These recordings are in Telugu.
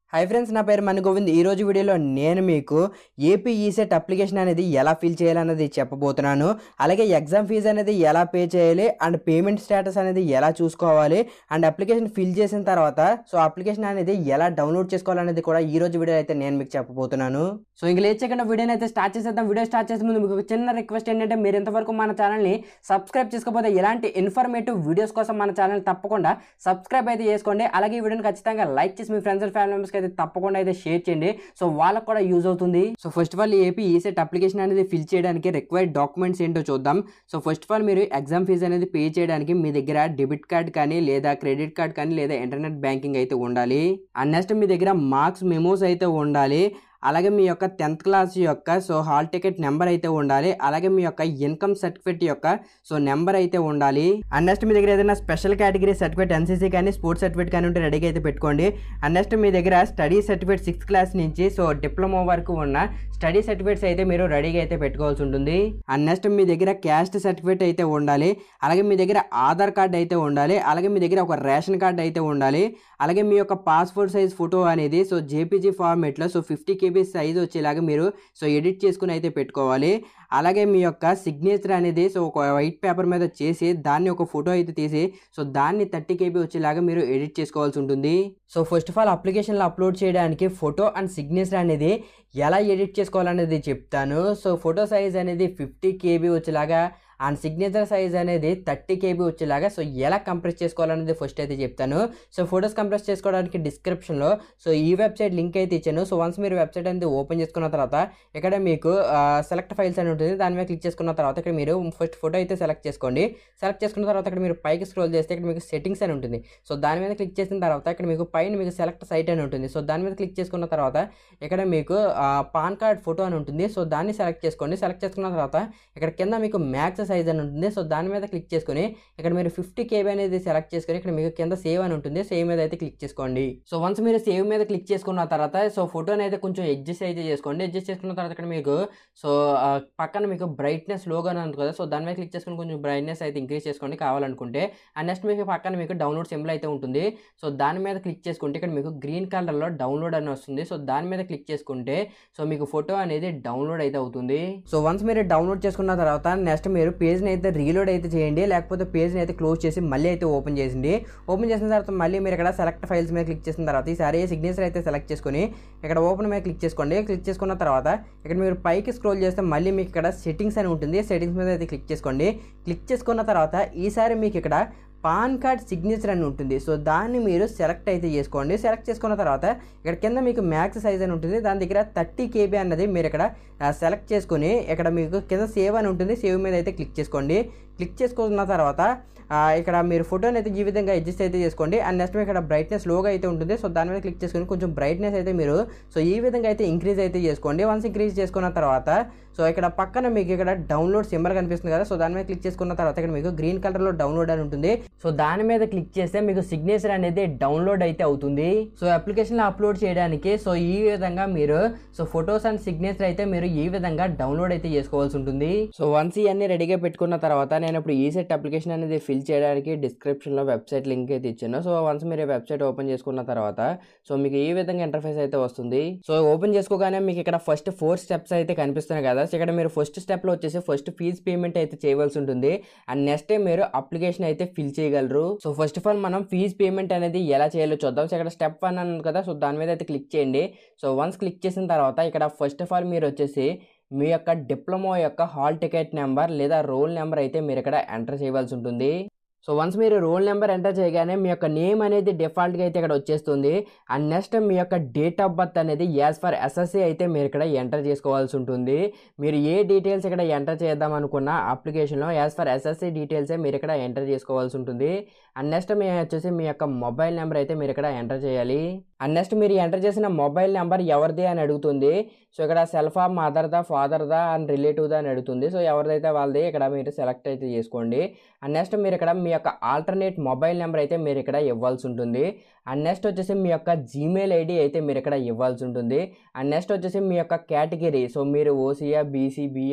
హై ఫ్రెండ్స్ నా పేరు మన గోవింద్ ఈ రోజు వీడియోలో నేను మీకు ఏపీ ఈసెట్ అప్లికేషన్ అనేది ఎలా ఫిల్ చేయాలన్నది చెప్పబోతున్నాను అలాగే ఎగ్జామ్ ఫీజు అనేది ఎలా పే చేయాలి అండ్ పేమెంట్ స్టేటస్ అనేది ఎలా చూసుకోవాలి అండ్ అప్లికేషన్ ఫిల్ చేసిన తర్వాత సో అప్లికేషన్ అనేది ఎలా డౌన్లోడ్ చేసుకోవాలనేది కూడా ఈ రోజు వీడియో అయితే నేను మీకు చెప్పబోతున్నాను సో ఇంక లేట్ చేయకుండా వీడియోని అయితే స్టార్ట్ చేసేద్దాం వీడియో స్టార్ట్ చేసే ముందు మీకు ఒక చిన్న రిక్వెస్ట్ ఏంటంటే మీరు ఇంతవరకు మన ఛానల్ని సబ్స్క్రైబ్ చేసుకోకపోతే ఇలాంటి ఇన్ఫర్మేటివ్ వీడియోస్ కోసం మన ఛానల్ తప్పకుండా సబ్స్క్రైబ్ అయితే చేసుకోండి అలాగే ఈ వీడియోని ఖచ్చితంగా లైక్ చేసి మీ ఫ్రెండ్స్ అండ్ ఫ్యామిలీ మెంబర్స్కి అయితే తప్పకుండా అయితే షేర్ చేయండి సో వాళ్ళకు కూడా యూజ్ అవుతుంది so first of all AP ECET application అనేది ఫిల్ చేయడానికి రిక్వైర్డ్ డాక్యుమెంట్స్ ఏంటో చూద్దాం సో ఫస్ట్ ఆఫ్ ఆల్ మీరు ఎగ్జామ్ ఫీజు అనేది పే చేయడానికి మీ దగ్గర డెబిట్ కార్డ్ కానీ లేదా క్రెడిట్ కార్డ్ కానీ లేదా ఇంటర్నెట్ బ్యాంకింగ్ అయితే ఉండాలి అండ్ నెక్స్ట్ మీ దగ్గర మార్క్స్ మెమోస్ అయితే ఉండాలి అలాగే మీ యొక్క టెన్త్ క్లాస్ యొక్క సో హాల్ టికెట్ నెంబర్ అయితే ఉండాలి అలాగే మీ యొక్క ఇన్కమ్ సర్టిఫికేట్ యొక్క సో నెంబర్ అయితే ఉండాలి అండ్ నెక్స్ట్ మీ దగ్గర ఏదైనా స్పెషల్ కేటగిరీ సర్టిఫికేట్ ఎన్సీసీ కానీ స్పోర్ట్స్ సర్టిఫికేట్ కానీ ఉంటే రెడీగా అయితే పెట్టుకోండి అండ్ నెక్స్ట్ మీ దగ్గర స్టడీ సర్టిఫికేట్ సిక్స్త్ క్లాస్ నుంచి సో డిప్లొమా వరకు ఉన్న స్టడీ సర్టిఫికేట్స్ అయితే మీరు రెడీగా అయితే పెట్టుకోవాల్సి ఉంటుంది అండ్ నెక్స్ట్ మీ దగ్గర క్యాస్ట్ సర్టిఫికేట్ అయితే ఉండాలి అలాగే మీ దగ్గర ఆధార్ కార్డ్ అయితే ఉండాలి అలాగే మీ దగ్గర ఒక రేషన్ కార్డ్ అయితే ఉండాలి అలాగే మీ యొక్క పాస్పోర్ట్ సైజ్ ఫోటో అనేది సో జేపీజీ ఫార్మేట్లో సో ఫిఫ్టీ కేబీ సైజ్ వచ్చేలాగా మీరు సో ఎడిట్ చేసుకుని అయితే పెట్టుకోవాలి అలాగే మీ యొక్క సిగ్నేచర్ అనేది సో ఒక వైట్ పేపర్ మీద చేసి దాన్ని ఒక ఫోటో అయితే తీసి సో దాన్ని థర్టీ కేబీ వచ్చేలాగా మీరు ఎడిట్ చేసుకోవాల్సి ఉంటుంది సో ఫస్ట్ ఆఫ్ ఆల్ అప్లికేషన్లో అప్లోడ్ చేయడానికి ఫోటో అండ్ సిగ్నేచర్ అనేది ఎలా ఎడిట్ చేసుకోవాలనేది చెప్తాను సో ఫోటో సైజ్ అనేది ఫిఫ్టీ కేబీ వచ్చేలాగా అండ్ సిగ్నేచర్ సైజ్ అనేది థర్టీ కేబీ వచ్చేలాగా సో ఎలా కంప్రెస్ చేసుకోవాలనేది ఫస్ట్ అయితే చెప్తాను సో ఫొటోస్ కంప్రెస్ చేసుకోవడానికి డిస్క్రిప్షన్లో సో ఈ వెబ్సైట్ లింక్ అయితే ఇచ్చాను సో వన్స్ మీరు వెబ్సైట్ అనేది ఓపెన్ చేసుకున్న తర్వాత ఇక్కడ మీకు సెలెక్ట్ ఫైల్స్ అని ఉంటుంది దాని మీద క్లిక్ చేసుకున్న తర్వాత ఇక్కడ మీరు ఫస్ట్ ఫోటో అయితే సెలెక్ట్ చేసుకోండి సెలెక్ట్ చేసుకున్న తర్వాత ఇక్కడ మీరు పైకి స్క్రోల్ చేస్తే ఇక్కడ మీకు సెట్టింగ్స్ అని ఉంటుంది సో దాని మీద క్లిక్ చేసిన తర్వాత ఇక్కడ మీకు పైన మీకు సెలెక్ట్ సైట్ అని ఉంటుంది సో దాని మీద క్లిక్ చేసుకున్న తర్వాత ఇక్కడ మీకు పాన్ కార్డ్ ఫోటో అని ఉంటుంది సో దాన్ని సెలెక్ట్ చేసుకోండి సెలెక్ట్ చేసుకున్న తర్వాత ఇక్కడ కింద మీకు మ్యాక్స్ సైజ్ అని ఉంటుంది సో దాని మీద క్లిక్ చేసుకొని ఇక్కడ మీరు ఫిఫ్టీ కేబీ అనేది సెలెక్ట్ చేసుకొని ఇక్కడ మీకు కింద సేవ్ అని ఉంటుంది సేవ్ మీద అయితే క్లిక్ చేసుకోండి సో వన్స్ మీరు సేవ్ మీద క్లిక్ చేసుకున్న తర్వాత సో ఫోటోని అయితే కొంచెం అడ్జస్ట్ అయితే చేసుకోండి అడ్జస్ట్ చేసుకున్న తర్వాత ఇక్కడ మీకు సో ఆ, పక్కన మీకు బ్రైట్నెస్ లోగా అని ఉంది కదా సో దాని మీద క్లిక్ చేసుకొని కొంచెం బ్రైట్నెస్ అయితే ఇంక్రీజ్ చేసుకోండి కావాలనుకుంటే అండ్ నెక్స్ట్ మీకు పక్కన మీకు డౌన్లోడ్ సింబల్ అయితే ఉంటుంది సో దాని మీద క్లిక్ చేసుకుంటే ఇక్కడ మీకు గ్రీన్ కలర్లో డౌన్లోడ్ అని వస్తుంది సో దాని మీద క్లిక్ చేసుకుంటే సో మీకు ఫోటో అనేది డౌన్లోడ్ అయితే అవుతుంది సో వన్స్ మీరు డౌన్లోడ్ చేసుకున్న తర్వాత నెక్స్ట్ మీరు పేజ్ని అయితే రీలోడ్ అయితే చేయండి లేకపోతే పేజ్ని అయితే క్లోజ్ చేసి మళ్ళీ అయితే ఓపెన్ చేసింది ఓపెన్ చేసిన తర్వాత మళ్ళీ మీరు ఇక్కడ సెలెక్ట్ ఫైల్స్ మీద క్లిక్ చేసిన తర్వాత ఈసారి సిగ్నేచర్ అయితే సెలెక్ట్ చేసుకొని ఇక్కడ ఓపెన్ మీద క్లిక్ చేసుకోండి క్లిక్ చేసుకున్న తర్వాత ఇక్కడ మీరు పైకి స్క్రోల్ చేస్తే మళ్ళీ మీకు ఇక్కడ సెట్టింగ్స్ అని ఉంటుంది సెట్టింగ్స్ మీద అయితే క్లిక్ చేసుకోండి క్లిక్ చేసుకున్న తర్వాత ఈసారి మీకు ఇక్కడ పాన్ కార్డ్ సిగ్నేచర్ అని ఉంటుంది సో దాన్ని మీరు సెలెక్ట్ అయితే చేసుకోండి సెలెక్ట్ చేసుకున్న తర్వాత ఇక్కడ కింద మీకు మ్యాక్స్ సైజ్ అని ఉంటుంది దాని దగ్గర థర్టీ కేబీ అన్నది మీరు ఇక్కడ సెలెక్ట్ చేసుకొని ఇక్కడ మీకు కింద సేవ్ అని ఉంటుంది సేవ్ మీద అయితే క్లిక్ చేసుకోండి క్లిక్ చేసుకున్న తర్వాత ఆ, ఇక్కడ మీరు ఫోటోని అయితే ఈ విధంగా అడ్జస్ట్ అయితే చేసుకోండి అండ్ నెక్స్ట్ ఇక్కడ బ్రైట్నెస్ లోగా అయితే ఉంటుంది సో దాని మీద క్లిక్ చేసుకొని కొంచెం బ్రైట్నెస్ అయితే మీరు సో ఈ విధంగా అయితే ఇంక్రీజ్ అయితే చేసుకోండి వన్స్ ఇంక్రీజ్ చేసుకున్న తర్వాత సో ఇక్కడ పక్కన మీకు ఇక్కడ డౌన్లోడ్ సింబల్ కనిపిస్తుంది కదా సో దాని మీద క్లిక్ చేసుకున్న తర్వాత ఇక్కడ మీకు గ్రీన్ కలర్లో డౌన్లోడ్ అని ఉంటుంది సో దాని మీద క్లిక్ చేస్తే మీకు సిగ్నేచర్ అనేది డౌన్లోడ్ అయితే అవుతుంది సో అప్లికేషన్లో అప్లోడ్ చేయడానికి సో ఈ విధంగా మీరు సో ఫొటోస్ అండ్ సిగ్నేచర్ అయితే మీరు ఈ విధంగా డౌన్లోడ్ అయితే చేసుకోవాల్సి ఉంటుంది సో వన్స్ ఇవన్నీ రెడీగా పెట్టుకున్న తర్వాత నేను ఇప్పుడు ఈ సెట్ అప్లికేషన్ అనేది ఫిల్ చేయడానికి డిస్క్రిప్షన్లో వెబ్సైట్ లింక్ అయితే ఇచ్చాను సో వన్స్ మీరు వెబ్సైట్ ఓపెన్ చేసుకున్న తర్వాత సో మీకు ఈ విధంగా ఇంటర్ఫేస్ అయితే వస్తుంది సో ఓపెన్ చేసుకోగానే మీకు ఇక్కడ ఫస్ట్ ఫోర్ స్టెప్స్ అయితే కనిపిస్తున్నాయి కదా సో ఇక్కడ మీరు ఫస్ట్ స్టెప్లో వచ్చేసి ఫస్ట్ ఫీజ్ పేమెంట్ అయితే చేయవలసి ఉంటుంది అండ్ నెక్స్ట్ మీరు అప్లికేషన్ అయితే ఫిల్ చేయగలరు సో ఫస్ట్ ఆఫ్ ఆల్ మనం ఫీజ్ పేమెంట్ అనేది ఎలా చేయాలో చూద్దాం సో ఇక్కడ స్టెప్ వన్ అన్నది కదా సో దాని మీద అయితే క్లిక్ చేయండి సో వన్స్ క్లిక్ చేసిన తర్వాత ఇక్కడ ఫస్ట్ ఆఫ్ ఆల్ మీరు వచ్చేసి మీ యొక్క డిప్లొమా యొక్క హాల్ టికెట్ నెంబర్ లేదా రోల్ నెంబర్ అయితే మీరు ఇక్కడ ఎంటర్ చేయవలసి ఉంటుంది సో వన్స్ మీరు రోల్ నెంబర్ ఎంటర్ చేయగానే మీ యొక్క నేమ్ అనేది డిఫాల్ట్గా అయితే ఇక్కడ వచ్చేస్తుంది అండ్ నెక్స్ట్ మీ యొక్క డేట్ ఆఫ్ బర్త్ అనేది యాజ్ ఫర్ ఎస్ఎస్సి అయితే మీరు ఇక్కడ ఎంటర్ చేసుకోవాల్సి ఉంటుంది మీరు ఏ డీటెయిల్స్ ఇక్కడ ఎంటర్ చేద్దాం అనుకున్న అప్లికేషన్లో యాజ్ ఫర్ ఎస్ఎస్సి డీటెయిల్సే మీరు ఇక్కడ ఎంటర్ చేసుకోవాల్సి ఉంటుంది అండ్ నెక్స్ట్ మీ వచ్చేసి మీ యొక్క మొబైల్ నెంబర్ అయితే మీరు ఇక్కడ ఎంటర్ చేయాలి అండ్ నెక్స్ట్ మీరు ఎంటర్ చేసిన మొబైల్ నెంబర్ ఎవరిది అని అడుగుతుంది సో ఇక్కడ సెల్ఫా మదర్దా ఫాదర్దా అండ్ రిలేటివ్దా అని అడుగుతుంది సో ఎవరిదైతే వాళ్ళది ఇక్కడ మీరు సెలెక్ట్ అయితే చేసుకోండి అండ్ నెక్స్ట్ మీరు ఇక్కడ మీ యొక్క ఆల్టర్నేట్ మొబైల్ నెంబర్ అయితే మీరు ఇక్కడ ఇవ్వాల్సి ఉంటుంది అండ్ నెక్స్ట్ వచ్చేసి మీ యొక్క జీమెయిల్ ఐడి అయితే మీరు ఇక్కడ ఇవ్వాల్సి ఉంటుంది అండ్ నెక్స్ట్ వచ్చేసి మీ యొక్క కేటగిరీ సో మీరు ఓసీయా బీసీ బియా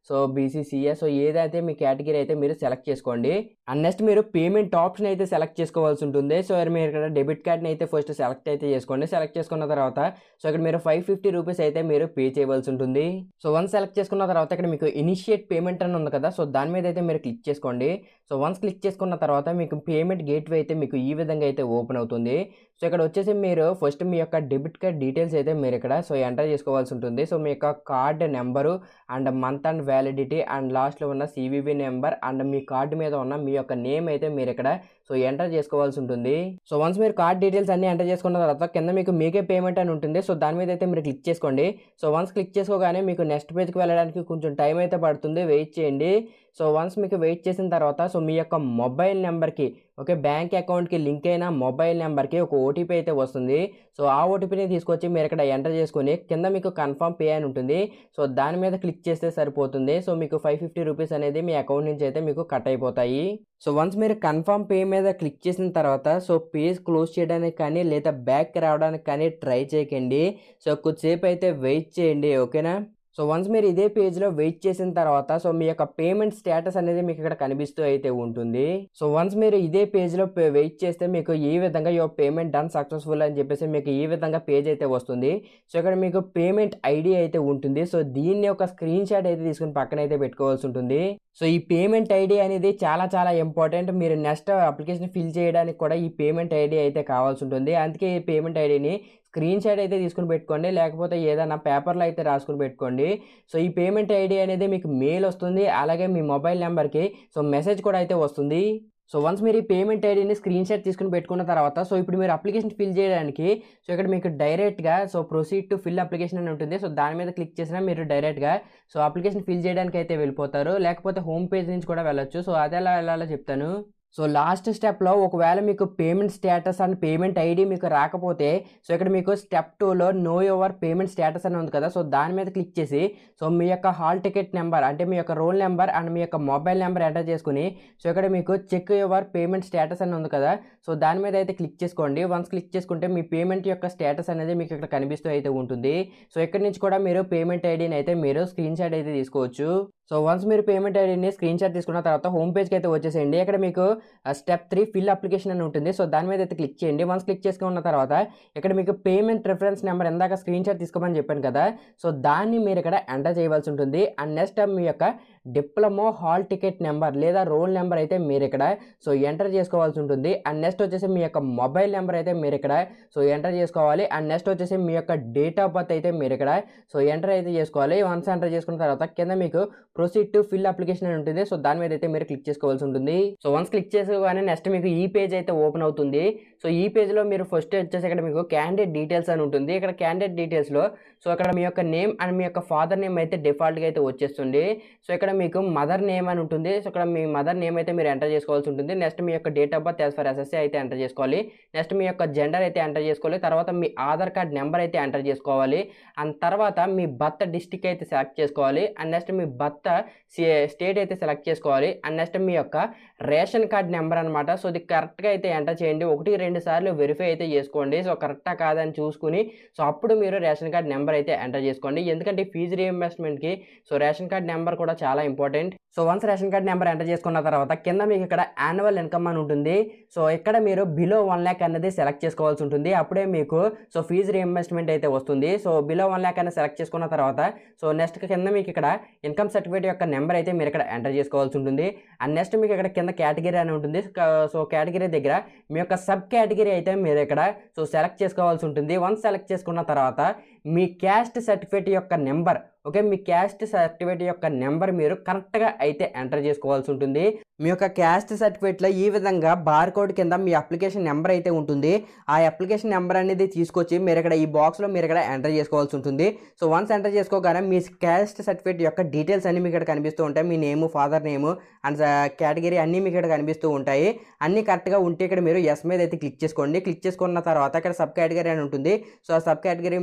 సో బీసీసీఏ సో ఏదైతే మీ కేటగిరీ అయితే మీరు సెలెక్ట్ చేసుకోండి అండ్ నెక్స్ట్ మీరు పేమెంట్ ఆప్షన్ అయితే సెలెక్ట్ చేసుకోవాల్సి ఉంటుంది సో మీరు ఇక్కడ డెబిట్ కార్డ్ని అయితే ఫస్ట్ సెలెక్ట్ అయితే చేసుకోండి సెలెక్ట్ చేసుకున్న తర్వాత సో ఇక్కడ మీరు ఫైవ్ ఫిఫ్టీ రూపీస్ అయితే మీరు పే చేయవలసి ఉంటుంది సో వన్స్ సెలెక్ట్ చేసుకున్న తర్వాత ఇక్కడ మీకు ఇనిషియేట్ పేమెంట్ అని ఉంది కదా సో దాని మీద అయితే మీరు క్లిక్ చేసుకోండి సో వన్స్ క్లిక్ చేసుకున్న తర్వాత మీకు పేమెంట్ గేట్వే అయితే మీకు ఈ విధంగా అయితే ఓపెన్ అవుతుంది సో ఇక్కడ వచ్చేసి మీరు ఫస్ట్ మీ యొక్క డెబిట్ కార్డ్ డీటెయిల్స్ అయితే మీరు ఇక్కడ సో ఎంటర్ చేసుకోవాల్సి ఉంటుంది సో మీ యొక్క card number and month and validity and లాస్ట్లో ఉన్న సివివి నెంబర్ అండ్ మీ కార్డు మీద ఉన్న మీ యొక్క నేమ్ అయితే మీరు ఇక్కడ సో ఎంటర్ చేసుకోవాల్సి ఉంటుంది సో వన్స్ మీరు కార్డ్ డీటెయిల్స్ అన్ని ఎంటర్ చేసుకున్న తర్వాత కింద మీకు మీకే పేమెంట్ అని ఉంటుంది సో దాని మీద అయితే మీరు క్లిక్ చేసుకోండి సో వన్స్ క్లిక్ చేసుకోగానే మీకు నెక్స్ట్ పేజ్కి వెళ్ళడానికి కొంచెం టైం అయితే పడుతుంది వెయిట్ చేయండి సో వన్స్ మీకు వెయిట్ చేసిన తర్వాత సో మీ యొక్క మొబైల్ నెంబర్కి ఓకే బ్యాంక్ అకౌంట్కి లింక్ అయిన మొబైల్ నెంబర్కి ఒక ఓటీపీ అయితే వస్తుంది సో ఆ ఓటీపీని తీసుకొచ్చి మీరు ఇక్కడ ఎంటర్ చేసుకొని కింద మీకు కన్ఫర్మ్ పే అని ఉంటుంది సో దాని మీద క్లిక్ చేస్తే సరిపోతుంది సో మీకు ఫైవ్ ఫిఫ్టీ రూపీస్ అనేది మీ అకౌంట్ నుంచి అయితే మీకు కట్ అయిపోతాయి సో వన్స్ మీరు కన్ఫర్మ్ పే మీద క్లిక్ చేసిన తర్వాత సో పేజ్ క్లోజ్ చేయడానికి కానీ లేదా బ్యాక్ రావడానికి కానీ ట్రై చేయకండి సో కొద్దిసేపు అయితే వెయిట్ చేయండి ఓకేనా సో వన్స్ మీరు ఇదే పేజ్లో వెయిట్ చేసిన తర్వాత సో మీ యొక్క పేమెంట్ స్టేటస్ అనేది మీకు ఇక్కడ కనిపిస్తూ అయితే ఉంటుంది సో వన్స్ మీరు ఇదే పేజ్లో వెయిట్ చేస్తే మీకు ఈ విధంగా యువర్ పేమెంట్ డన్ సక్సెస్ఫుల్ అని చెప్పేసి మీకు ఈ విధంగా పేజ్ అయితే వస్తుంది సో ఇక్కడ మీకు పేమెంట్ ఐడి అయితే ఉంటుంది సో దీన్ని ఒక స్క్రీన్ షాట్ అయితే తీసుకుని పక్కన అయితే పెట్టుకోవాల్సి ఉంటుంది సో ఈ పేమెంట్ ఐడి అనేది చాలా చాలా ఇంపార్టెంట్ మీరు నెక్స్ట్ అప్లికేషన్ ఫిల్ చేయడానికి కూడా ఈ పేమెంట్ ఐడి అయితే కావాల్సి ఉంటుంది అందుకే ఈ పేమెంట్ ఐడిని స్క్రీన్ షాట్ అయితే తీసుకుని పెట్టుకోండి లేకపోతే ఏదైనా పేపర్లో అయితే రాసుకుని పెట్టుకోండి సో ఈ పేమెంట్ ఐడి అనేది మీకు మెయిల్ వస్తుంది అలాగే మీ మొబైల్ నెంబర్కి సో మెసేజ్ కూడా అయితే వస్తుంది సో వన్స్ మీరు ఈ పేమెంట్ ఐడిని స్క్రీన్ షాట్ తీసుకుని పెట్టుకున్న తర్వాత సో ఇప్పుడు మీరు అప్లికేషన్ ఫిల్ చేయడానికి సో ఇక్కడ మీకు డైరెక్ట్గా so proceed to fill application అని ఉంటుంది సో దాని మీద క్లిక్ చేసినా మీరు డైరెక్ట్గా సో అప్లికేషన్ ఫిల్ చేయడానికి అయితే వెళ్ళిపోతారు లేకపోతే హోమ్ పేజ్ నుంచి కూడా వెళ్ళొచ్చు సో అది ఎలా వెళ్ళాలో చెప్తాను సో లాస్ట్ స్టెప్లో ఒకవేళ మీకు payment status and payment ID మీకు రాకపోతే సో ఇక్కడ మీకు స్టెప్ టూలో నో యువర్ పేమెంట్ స్టేటస్ అని ఉంది కదా సో దాని మీద క్లిక్ చేసి సో మీ యొక్క హాల్ టికెట్ నెంబర్ అంటే మీ యొక్క రోల్ నెంబర్ అండ్ మీ యొక్క మొబైల్ నెంబర్ ఎంటర్ చేసుకుని సో ఇక్కడ మీకు చెక్ యువర్ పేమెంట్ స్టేటస్ అని ఉంది కదా సో దాని మీద అయితే క్లిక్ చేసుకోండి వన్స్ క్లిక్ చేసుకుంటే మీ పేమెంట్ యొక్క స్టేటస్ అనేది మీకు ఇక్కడ కనిపిస్తూ అయితే ఉంటుంది సో ఇక్కడ నుంచి కూడా మీరు పేమెంట్ ఐడిని అయితే మీరు స్క్రీన్ షాట్ అయితే తీసుకోవచ్చు సో వన్స్ మీరు పేమెంట్ ఐడిని స్క్రీన్ షాట్ తీసుకున్న తర్వాత హోమ్ పేజ్కి అయితే వచ్చేసేయండి ఇక్కడ మీకు స్టెప్ త్రీ ఫిల్ అప్లికేషన్ అని ఉంటుంది సో దాని మీద అయితే క్లిక్ చేయండి వన్స్ క్లిక్ చేసుకున్న తర్వాత ఇక్కడ మీకు పేమెంట్ రిఫరెన్స్ నెంబర్ ఎందాక స్క్రీన్ షాట్ తీసుకోమని చెప్పాను కదా సో దాన్ని మీరు ఇక్కడ ఎంటర్ చేయవలసి ఉంటుంది అండ్ నెక్స్ట్ మీ యొక్క డిప్లొమో హాల్ టికెట్ నెంబర్ లేదా రోల్ నెంబర్ అయితే మీరు ఇక్కడ సో ఎంటర్ చేసుకోవాల్సి ఉంటుంది అండ్ నెక్స్ట్ వచ్చేసి మీ యొక్క మొబైల్ నెంబర్ అయితే మీరు ఇక్కడ సో ఎంటర్ చేసుకోవాలి అండ్ నెక్స్ట్ వచ్చేసి మీ యొక్క డేట్ ఆఫ్ బర్త్ అయితే మీరు ఇక్కడ సో ఎంటర్ అయితే చేసుకోవాలి వన్స్ ఎంటర్ చేసుకున్న తర్వాత కింద మీకు ప్రొసీడ్ టు ఫిల్ అప్లికేషన్ అని ఉంటుంది సో దాని మీద అయితే మీరు క్లిక్ చేసుకోవాల్సి ఉంటుంది సో వన్స్ క్లిక్ చేసుకోగానే నెక్స్ట్ మీకు ఈ పేజ్ అయితే ఓపెన్ అవుతుంది సో ఈ పేజ్లో మీరు ఫస్ట్ వచ్చేసి ఇక్కడ మీకు క్యాండిడేట్ డీటెయిల్స్ అని ఉంటుంది ఇక్కడ క్యాండిడేట్ డీటెయిల్స్లో సో అక్కడ మీ యొక్క నేమ్ అండ్ మీ యొక్క ఫాదర్ నేమ్ అయితే డిఫాల్ట్గా అయితే వచ్చేస్తుంది సో ఇక్కడ మీకు మదర్ నేమ్ అని ఉంటుంది సో ఇక్కడ మీ మదర్ నేమ్ అయితే మీరు ఎంటర్ చేసుకోవాల్సి ఉంటుంది నెక్స్ట్ మీ యొక్క date of birth as per SSC అయితే ఎంటర్ చేసుకోవాలి నెక్స్ట్ మీ యొక్క జెండర్ అయితే ఎంటర్ చేసుకోవాలి తర్వాత మీ ఆధార్ కార్డ్ నెంబర్ అయితే ఎంటర్ చేసుకోవాలి అండ్ తర్వాత మీ బర్త్ డిస్టిక్ అయితే సెలెక్ట్ చేసుకోవాలి అండ్ నెక్స్ట్ మీ బర్త్ స్టేట్ అయితే సెలెక్ట్ చేసుకోవాలి అండ్ నెక్స్ట్ మీ యొక్క రేషన్ కార్డ్ నెంబర్ అనమాట సో ఇది కరెక్ట్గా అయితే ఎంటర్ చేయండి ఒకటి రెండు సార్లు వెరిఫై అయితే చేసుకోండి సో కరెక్టా కాదని చూసుకుని సో అప్పుడు మీరు రేషన్ కార్డ్ నెంబర్ అయితే ఎంటర్ చేసుకోండి ఎందుకంటే ఫీజు రీఎంబర్స్మెంట్కి సో రేషన్ కార్డ్ నెంబర్ కూడా చాలా important so once ration card number enter చేసుకున్న తర్వాత కింద మీకు ఇక్కడ యాన్యువల్ ఇన్కమ్ అని ఉంటుంది సో ఇక్కడ మీరు బిలో వన్ ల్యాక్ అనేది సెలెక్ట్ చేసుకోవాల్సి ఉంటుంది అప్పుడే మీకు సో ఫీజు రీఎంబర్స్మెంట్ అయితే వస్తుంది సో బిలో వన్ ల్యాక్ అనేది సెలెక్ట్ చేసుకున్న తర్వాత సో నెక్స్ట్ కింద మీకు ఇక్కడ ఇన్కమ్ సర్టిఫికేట్ యొక్క నెంబర్ అయితే మీరు ఇక్కడ ఎంటర్ చేసుకోవాల్సి ఉంటుంది అండ్ నెక్స్ట్ మీకు ఇక్కడ కింద కేటగిరీ అని ఉంటుంది సో కేటగిరీ దగ్గర మీ యొక్క సబ్ కేటగిరీ అయితే మీరు ఇక్కడ సో సెలెక్ట్ చేసుకోవాల్సి ఉంటుంది వన్స్ సెలెక్ట్ చేసుకున్న తర్వాత మీ క్యాస్ట్ సర్టిఫికేట్ యొక్క నెంబర్ ఓకే మీ క్యాస్ట్ సర్టిఫికేట్ యొక్క నెంబర్ మీరు కరెక్ట్గా అయితే ఎంటర్ చేసుకోవాల్సి ఉంటుంది మీ యొక్క క్యాస్ట్ సర్టిఫికేట్లో ఈ విధంగా బార్ కోడ్ కింద మీ అప్లికేషన్ నెంబర్ అయితే ఉంటుంది ఆ అప్లికేషన్ నెంబర్ అనేది తీసుకొచ్చి మీరు ఇక్కడ ఈ బాక్స్లో మీరు ఇక్కడ ఎంటర్ చేసుకోవాల్సి ఉంటుంది సో వన్స్ ఎంటర్ చేసుకోగానే మీ క్యాస్ట్ సర్టిఫికేట్ యొక్క డీటెయిల్స్ అన్ని మీకు ఇక్కడ కనిపిస్తూ ఉంటాయి మీ name father name and category అన్నీ మీకు ఇక్కడ కనిపిస్తూ ఉంటాయి అన్నీ కరెక్ట్గా ఉంటే ఇక్కడ మీరు ఎస్ మీద అయితే క్లిక్ చేసుకోండి క్లిక్ చేసుకున్న తర్వాత ఇక్కడ సబ్ కేటగిరీ అని ఉంటుంది సో ఆ సబ్ కేటగిరీ మీరు సెలెక్ట్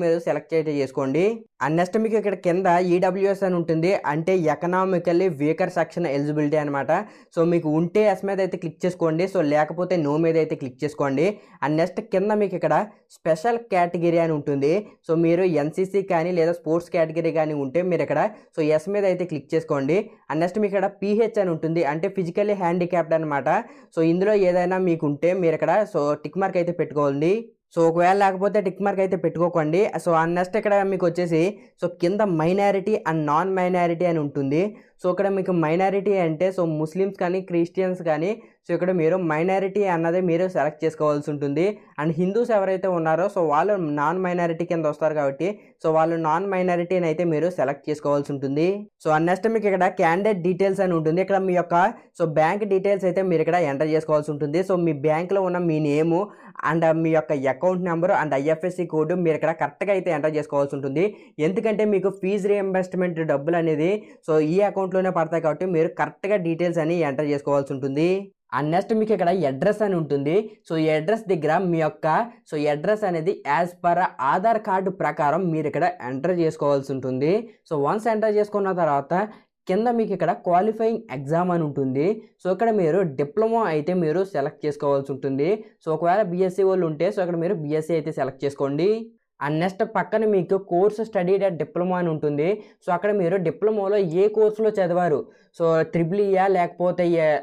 సెలెక్ట్ అయితే చేసుకోండి అండ్ నెక్స్ట్ మీకు ఇక్కడ కింద ఈడబ్ల్యూఎస్ అని ఉంటుంది అంటే ఎకనామికల్లీ వీకర్ సెక్షన్ ఎలిజిబిలిటీ అనమాట సో మీకు ఉంటే ఎస్ మీద అయితే క్లిక్ చేసుకోండి సో లేకపోతే నో మీద అయితే క్లిక్ చేసుకోండి అండ్ నెక్స్ట్ కింద మీకు ఇక్కడ స్పెషల్ కేటగిరీ అని ఉంటుంది సో మీరు ఎన్సీసీ కానీ లేదా స్పోర్ట్స్ కేటగిరీ కానీ ఉంటే మీరు ఇక్కడ సో ఎస్ మీద అయితే క్లిక్ చేసుకోండి అండ్ నెక్స్ట్ మీకు ఇక్కడ పీహెచ్ అని ఉంటుంది అంటే ఫిజికల్లీ హ్యాండిక్యాప్డ్ అనమాట సో ఇందులో ఏదైనా మీకు ఉంటే మీరు ఇక్కడ సో టిక్ మార్క్ అయితే పెట్టుకోండి సో ఒకవేళ లేకపోతే టిక్ మార్క్ అయితే పెట్టుకోకండి సో అండ్ నెక్స్ట్ ఇక్కడ మీకు వచ్చేసి సో కింద మైనారిటీ అండ్ నాన్ మైనారిటీ అని ఉంటుంది సో ఇక్కడ మీకు మైనారిటీ అంటే సో ముస్లిమ్స్ కానీ క్రిస్టియన్స్ కానీ సో ఇక్కడ మీరు మైనారిటీ అన్నది మీరు సెలెక్ట్ చేసుకోవాల్సి ఉంటుంది అండ్ హిందూస్ ఎవరైతే ఉన్నారో సో వాళ్ళు నాన్ మైనారిటీ కింద వస్తారు కాబట్టి సో వాళ్ళు నాన్ మైనారిటీని అయితే మీరు సెలెక్ట్ చేసుకోవాల్సి ఉంటుంది సో అండ్ నెక్స్ట్ మీకు ఇక్కడ క్యాండిడేట్ డీటెయిల్స్ అని ఉంటుంది ఇక్కడ మీ యొక్క సో బ్యాంక్ డీటెయిల్స్ అయితే మీరు ఇక్కడ ఎంటర్ చేసుకోవాల్సి ఉంటుంది సో మీ బ్యాంక్లో ఉన్న మీ నేము అండ్ మీ యొక్క account number and IFSC code మీరు ఇక్కడ కరెక్ట్గా అయితే ఎంటర్ చేసుకోవాల్సి ఉంటుంది ఎందుకంటే మీకు ఫీజు రీఎంబర్స్మెంట్ డబ్బులు అనేది సో ఈ అకౌంట్లోనే పడతాయి కాబట్టి మీరు కరెక్ట్గా డీటెయిల్స్ అని ఎంటర్ చేసుకోవాల్సి ఉంటుంది అండ్ నెక్స్ట్ మీకు ఇక్కడ అడ్రస్ అని ఉంటుంది సో ఈ అడ్రస్ దగ్గర మీ యొక్క సో అడ్రస్ అనేది యాజ్ పర్ ఆధార్ కార్డు ప్రకారం మీరు ఇక్కడ ఎంటర్ చేసుకోవాల్సి ఉంటుంది సో వన్స్ ఎంటర్ చేసుకున్న తర్వాత కింద మీకు ఇక్కడ క్వాలిఫైయింగ్ ఎగ్జామ్ అని ఉంటుంది సో ఇక్కడ మీరు డిప్లొమా అయితే మీరు సెలెక్ట్ చేసుకోవాల్సి ఉంటుంది సో ఒకవేళ బీఎస్సీ వాళ్ళు ఉంటే సో ఇక్కడ మీరు బీఎస్సీ అయితే సెలెక్ట్ చేసుకోండి అండ్ నెక్స్ట్ పక్కన మీకు కోర్సు స్టడీ అట్ డిప్లొమా అని ఉంటుంది సో అక్కడ మీరు డిప్లొమాలో ఏ కోర్సులో చదివారు సో ట్రిపుల్ ఇయా లేకపోతే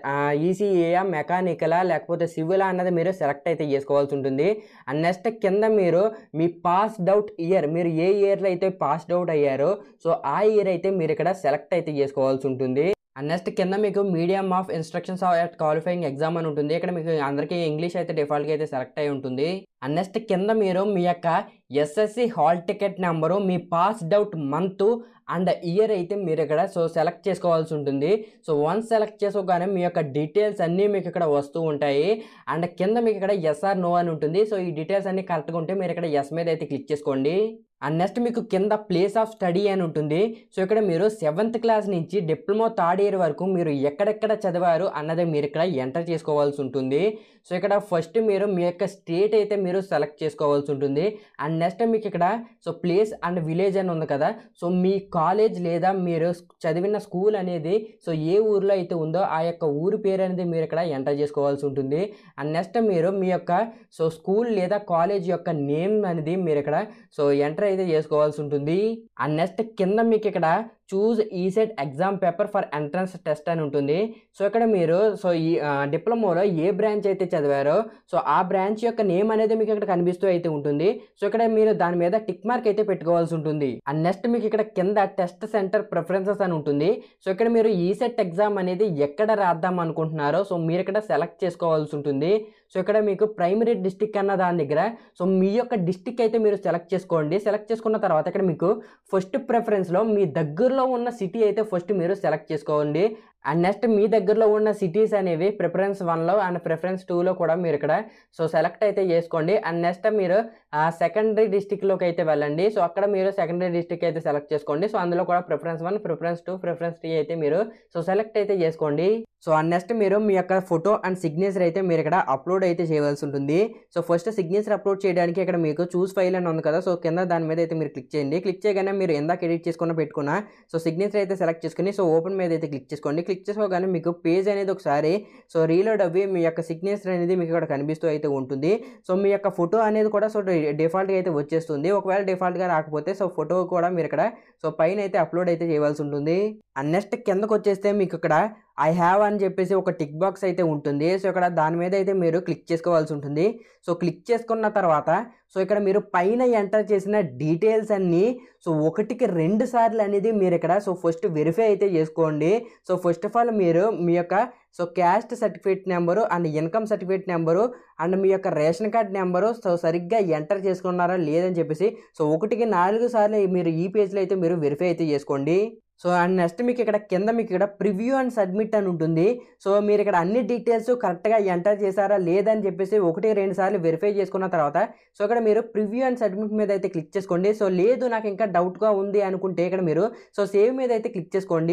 ఈసీఏయా మెకానికలా లేకపోతే సివిలా అన్నది మీరు సెలెక్ట్ అయితే చేసుకోవాల్సి ఉంటుంది అండ్ నెక్స్ట్ కింద మీరు మీ పాస్డ్ అవుట్ ఇయర్ మీరు ఏ ఇయర్లో అయితే పాస్డ్ అవుట్ అయ్యారో సో ఆ ఇయర్ అయితే మీరు ఇక్కడ సెలెక్ట్ అయితే చేసుకోవాల్సి ఉంటుంది అండ్ నెక్స్ట్ కింద మీకు medium of instructions at qualifying exam అని ఉంటుంది ఇక్కడ మీకు అందరికీ ఇంగ్లీష్ అయితే డిఫాల్ట్గా అయితే సెలెక్ట్ అయి ఉంటుంది అండ్ నెక్స్ట్ కింద మీరు మీ యొక్క ఎస్ఎస్సి హాల్ టికెట్ నెంబరు మీ passed out month and year అయితే మీరు ఇక్కడ సో సెలెక్ట్ చేసుకోవాల్సి ఉంటుంది సో వన్స్ సెలెక్ట్ చేసుకోగానే మీ యొక్క డీటెయిల్స్ అన్నీ మీకు ఇక్కడ వస్తూ ఉంటాయి అండ్ కింద మీకు ఇక్కడ ఎస్ఆర్ నో అని ఉంటుంది సో ఈ డీటెయిల్స్ అన్ని కరెక్ట్గా ఉంటే మీరు ఇక్కడ ఎస్ మీద అయితే క్లిక్ చేసుకోండి అండ్ నెక్స్ట్ మీకు కింద ప్లేస్ ఆఫ్ స్టడీ అని ఉంటుంది సో ఇక్కడ మీరు సెవెంత్ క్లాస్ నుంచి డిప్లొమా థర్డ్ ఇయర్ వరకు మీరు ఎక్కడెక్కడ చదివారు అన్నది మీరు ఇక్కడ ఎంటర్ చేసుకోవాల్సి ఉంటుంది సో ఇక్కడ ఫస్ట్ మీరు మీ యొక్క స్టేట్ అయితే మీరు సెలెక్ట్ చేసుకోవాల్సి ఉంటుంది అండ్ నెక్స్ట్ మీకు ఇక్కడ సో ప్లేస్ అండ్ విలేజ్ అని ఉంది కదా సో మీ కాలేజ్ లేదా మీరు చదివిన స్కూల్ అనేది సో ఏ ఊర్లో అయితే ఉందో ఆ యొక్క ఊరి పేరు అనేది మీరు ఇక్కడ ఎంటర్ చేసుకోవాల్సి ఉంటుంది అండ్ నెక్స్ట్ మీరు మీ యొక్క సో స్కూల్ లేదా కాలేజ్ యొక్క నేమ్ అనేది మీరు ఇక్కడ సో ఎంటర్ అయితే చేసుకోవాల్సి ఉంటుంది అండ్ నెక్స్ట్ కింద మీకు ఇక్కడ choose ECET exam paper for entrance test అని ఉంటుంది సో ఇక్కడ మీరు సో ఈ డిప్లొమాలో ఏ బ్రాంచ్ అయితే చదివారో సో ఆ బ్రాంచ్ యొక్క నేమ్ అనేది మీకు ఇక్కడ కనిపిస్తూ అయితే ఉంటుంది సో ఇక్కడ మీరు దాని మీద టిక్ మార్క్ అయితే పెట్టుకోవాల్సి ఉంటుంది అండ్ నెక్స్ట్ మీకు ఇక్కడ కింద టెస్ట్ సెంటర్ ప్రిఫరెన్సెస్ అని ఉంటుంది సో ఇక్కడ మీరు ఈసెట్ ఎగ్జామ్ అనేది ఎక్కడ రాద్దాం అనుకుంటున్నారో సో మీరు ఇక్కడ సెలెక్ట్ చేసుకోవాల్సి ఉంటుంది సో ఇక్కడ మీకు ప్రైమరీ డిస్టిక్ అన్న దాని దగ్గర సో మీ యొక్క డిస్టిక్ అయితే మీరు సెలెక్ట్ చేసుకోండి సెలెక్ట్ చేసుకున్న తర్వాత ఇక్కడ మీకు ఫస్ట్ ప్రిఫరెన్స్లో మీ దగ్గరలో ఉన్న సిటీ అయితే ఫస్ట్ మీరు సెలెక్ట్ చేసుకోండి అండ్ నెక్స్ట్ మీ దగ్గరలో ఉన్న సిటీస్ అనేవి ప్రిఫరెన్స్ వన్లో అండ్ ప్రిఫరెన్స్ టూలో కూడా మీరు ఇక్కడ సో సెలెక్ట్ అయితే చేసుకోండి అండ్ నెక్స్ట్ మీరు సెకండరీ డిస్టిక్లోకి అయితే వెళ్ళండి సో అక్కడ మీరు సెకండరీ డిస్టిక్ అయితే సెలెక్ట్ చేసుకోండి సో అందులో కూడా preference one preference two preference three అయితే మీరు సో సెలెక్ట్ అయితే చేసుకోండి సో అండ్ నెక్స్ట్ మీరు మీ యొక్క ఫోటో అండ్ సిగ్నేచర్ అయితే మీరు ఇక్కడ అప్లోడ్ అయితే చేయవలసి ఉంటుంది సో ఫస్ట్ సిగ్నేచర్ అప్లోడ్ చేయడానికి ఇక్కడ మీకు చూస్ ఫైల్ అని ఉంది కదా సో కింద దాని మీద అయితే మీరు క్లిక్ చేయండి క్లిక్ చేయగానే మీరు ఎందాక ఎడిట్ చేసుకున్న పెట్టుకున్న సో సిగ్నేచర్ అయితే సెలెక్ట్ చేసుకుని సో ఓపెన్ మీద అయితే క్లిక్ చేసుకోండి క్లిక్ చేసుకోగానే మీకు పేజ్ అనేది ఒకసారి సో రీలోడ్ అవ్వి మీ యొక్క సిగ్నేచర్ అనేది మీకు ఇక్కడ కనిపిస్తూ అయితే ఉంటుంది సో మీ యొక్క ఫోటో అనేది కూడా సో డిఫాల్ట్గా అయితే వచ్చేస్తుంది ఒకవేళ డిఫాల్ట్గా రాకపోతే సో ఫోటో కూడా మీరు ఇక్కడ సో పైన అయితే అప్లోడ్ అయితే చేయవలసి ఉంటుంది అండ్ నెక్స్ట్ కిందకు వచ్చేస్తే మీకు ఇక్కడ ఐ హ్యావ్ అని చెప్పేసి ఒక టిక్ బాక్స్ అయితే ఉంటుంది సో ఇక్కడ దాని మీద అయితే మీరు క్లిక్ చేసుకోవాల్సి ఉంటుంది సో క్లిక్ చేసుకున్న తర్వాత సో ఇక్కడ మీరు పైన ఎంటర్ చేసిన డీటెయిల్స్ అన్నీ సో ఒకటికి రెండు సార్లు అనేది మీరు ఇక్కడ సో ఫస్ట్ వెరిఫై అయితే చేసుకోండి సో ఫస్ట్ ఆఫ్ ఆల్ మీరు మీ యొక్క so caste certificate number and income certificate number and మీ యొక్క రేషన్ కార్డ్ నెంబరు సో సరిగ్గా ఎంటర్ చేసుకున్నారా లేదని చెప్పేసి సో ఒకటికి నాలుగు సార్లు మీరు ఈ పేజ్లో అయితే మీరు వెరిఫై అయితే చేసుకోండి సో అండ్ నెక్స్ట్ మీకు ఇక్కడ కింద మీకు ఇక్కడ ప్రివ్యూ అండ్ సబ్మిట్ అని ఉంటుంది సో మీరు ఇక్కడ అన్ని డీటెయిల్స్ కరెక్ట్గా ఎంటర్ చేశారా లేదని చెప్పేసి ఒకటి రెండు సార్లు వెరిఫై చేసుకున్న తర్వాత సో ఇక్కడ మీరు ప్రివ్యూ అండ్ సబ్మిట్ మీద అయితే క్లిక్ చేసుకోండి సో లేదు నాకు ఇంకా డౌట్గా ఉంది అనుకుంటే ఇక్కడ మీరు సో సేవ్ మీద అయితే క్లిక్ చేసుకోండి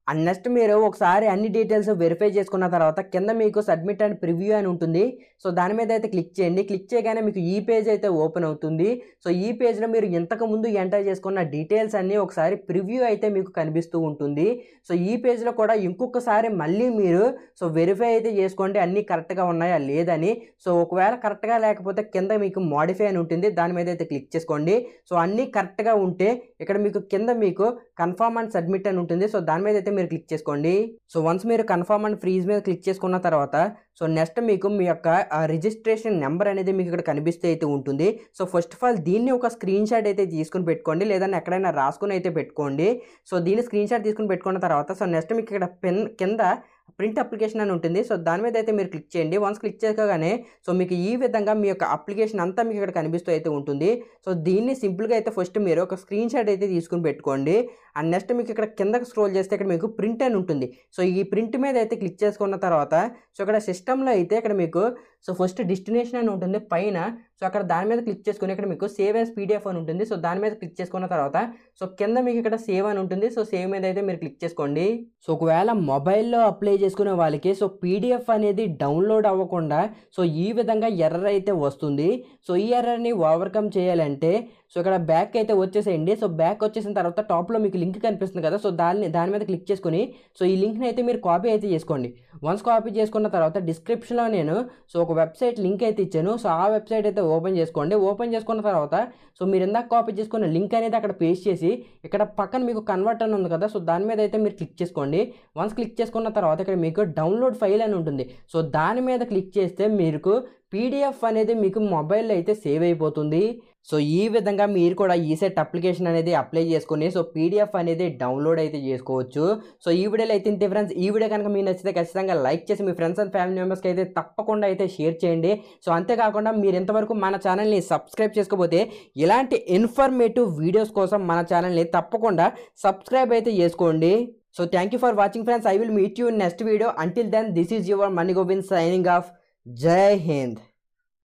అండ్ నెక్స్ట్ మీరు ఒకసారి అన్ని డీటెయిల్స్ వెరిఫై చేసుకున్న తర్వాత కింద మీకు సబ్మిట్ అండ్ ప్రివ్యూ అని ఉంటుంది సో దాని మీద అయితే క్లిక్ చేయండి క్లిక్ చేయగానే మీకు ఈ పేజ్ అయితే ఓపెన్ అవుతుంది సో ఈ పేజ్లో మీరు ఇంతకు ముందు ఎంటర్ చేసుకున్న డీటెయిల్స్ అన్నీ ఒకసారి ప్రివ్యూ అయితే మీకు కనిపిస్తూ ఉంటుంది సో ఈ పేజ్లో కూడా ఇంకొకసారి మళ్ళీ మీరు సో వెరిఫై అయితే చేసుకోండి అన్నీ కరెక్ట్గా ఉన్నాయా లేదని సో ఒకవేళ కరెక్ట్గా లేకపోతే కింద మీకు మాడిఫై అని ఉంటుంది దాని మీద అయితే క్లిక్ చేసుకోండి సో అన్నీ కరెక్ట్గా ఉంటే ఇక్కడ మీకు కింద మీకు కన్ఫర్మ్ అండ్ సబ్మిట్ అని ఉంటుంది సో దాని మీద అయితే మీరు క్లిక్ చేసుకోండి సో వన్స్ మీరు కన్ఫర్మ్ అండ్ ఫ్రీజ్ మీద క్లిక్ చేసుకున్న తర్వాత సో నెక్స్ట్ మీకు మీ యొక్క రిజిస్ట్రేషన్ నెంబర్ అనేది మీకు ఇక్కడ కనిపిస్తే అయితే ఉంటుంది సో ఫస్ట్ ఆఫ్ ఆల్ దీన్ని ఒక స్క్రీన్ షాట్ అయితే తీసుకుని పెట్టుకోండి లేదంటే ఎక్కడైనా రాసుకుని అయితే పెట్టుకోండి సో దీన్ని స్క్రీన్ షాట్ తీసుకుని పెట్టుకున్న తర్వాత సో నెక్స్ట్ మీకు ఇక్కడ పెన్ కింద ప్రింట్ అప్లికేషన్ అని ఉంటుంది సో దాని మీద అయితే మీరు క్లిక్ చేయండి వన్స్ క్లిక్ చేయగానే సో మీకు ఈ విధంగా మీ యొక్క అప్లికేషన్ అంతా మీకు ఇక్కడ కనిపిస్తూ అయితే ఉంటుంది సో దీన్ని సింపుల్గా అయితే ఫస్ట్ మీరు ఒక స్క్రీన్ షాట్ అయితే తీసుకుని పెట్టుకోండి అండ్ నెక్స్ట్ మీకు ఇక్కడ కిందకి స్క్రోల్ చేస్తే ఇక్కడ మీకు ప్రింట్ అని ఉంటుంది సో ఈ ప్రింట్ మీద అయితే క్లిక్ చేసుకున్న తర్వాత సో ఇక్కడ సిస్టంలో అయితే ఇక్కడ మీకు సో ఫస్ట్ డెస్టినేషన్ అని ఉంటుంది పైన సో అక్కడ దాని మీద క్లిక్ చేసుకుని ఇక్కడ మీకు సేవ్ యాజ్ పీడిఎఫ్ అని ఉంటుంది సో దాని మీద క్లిక్ చేసుకున్న తర్వాత సో కింద మీకు ఇక్కడ సేవ్ అని ఉంటుంది సో సేవ్ మీద అయితే మీరు క్లిక్ చేసుకోండి సో ఒకవేళ మొబైల్లో అప్లై చేసుకునే వాళ్ళకి సో పీడిఎఫ్ అనేది డౌన్లోడ్ అవ్వకుండా సో ఈ విధంగా ఎర్రర్ అయితే వస్తుంది సో ఈ ఎర్రర్ని ఓవర్కమ్ చేయాలంటే సో ఇక్కడ బ్యాక్ అయితే వచ్చేసేయండి సో బ్యాక్ వచ్చేసిన తర్వాత టాప్లో మీకు లింక్ కనిపిస్తుంది కదా సో దాన్ని దాని మీద క్లిక్ చేసుకుని సో ఈ లింక్ని అయితే మీరు కాపీ అయితే చేసుకోండి వన్స్ కాపీ చేసుకున్న తర్వాత డిస్క్రిప్షన్లో నేను సో ఒక వెబ్సైట్ లింక్ అయితే ఇచ్చాను సో ఆ వెబ్సైట్ అయితే ఓపెన్ చేసుకోండి ఓపెన్ చేసుకున్న తర్వాత సో మీరు ఇందాక కాపీ చేసుకున్న లింక్ అనేది అక్కడ పేస్ట్ చేసి ఇక్కడ పక్కన మీకు కన్వర్ట్ అని ఉంది కదా సో దాని మీద అయితే మీరు క్లిక్ చేసుకోండి వన్స్ క్లిక్ చేసుకున్న తర్వాత ఇక్కడ మీకు డౌన్లోడ్ ఫైల్ అని ఉంటుంది సో దాని మీద క్లిక్ చేస్తే మీకు పీడిఎఫ్ అనేది మీకు మొబైల్లో అయితే సేవ్ అయిపోతుంది సో ఈ విధంగా మీరు కూడా ఈసెట్ అప్లికేషన్ అనేది అప్లై చేసుకుని సో పీడిఎఫ్ అనేది డౌన్లోడ్ అయితే చేసుకోవచ్చు సో ఈ వీడియోలో అయితే ఇంతే ఫ్రెండ్స్ ఈ వీడియో కనుక మీకు నచ్చితే ఖచ్చితంగా లైక్ చేసి మీ ఫ్రెండ్స్ అండ్ ఫ్యామిలీ మెంబర్స్కి అయితే తప్పకుండా అయితే షేర్ చేయండి సో అంతేకాకుండా మీరు ఇంతవరకు మన ఛానల్ని సబ్స్క్రైబ్ చేసుకోకపోతే ఇలాంటి ఇన్ఫర్మేటివ్ వీడియోస్ కోసం మన ఛానల్ని తప్పకుండా సబ్స్క్రైబ్ అయితే చేసుకోండి so thank you for watching friends I will meet you next video until then this is your Mani Govind signing off జై హింద్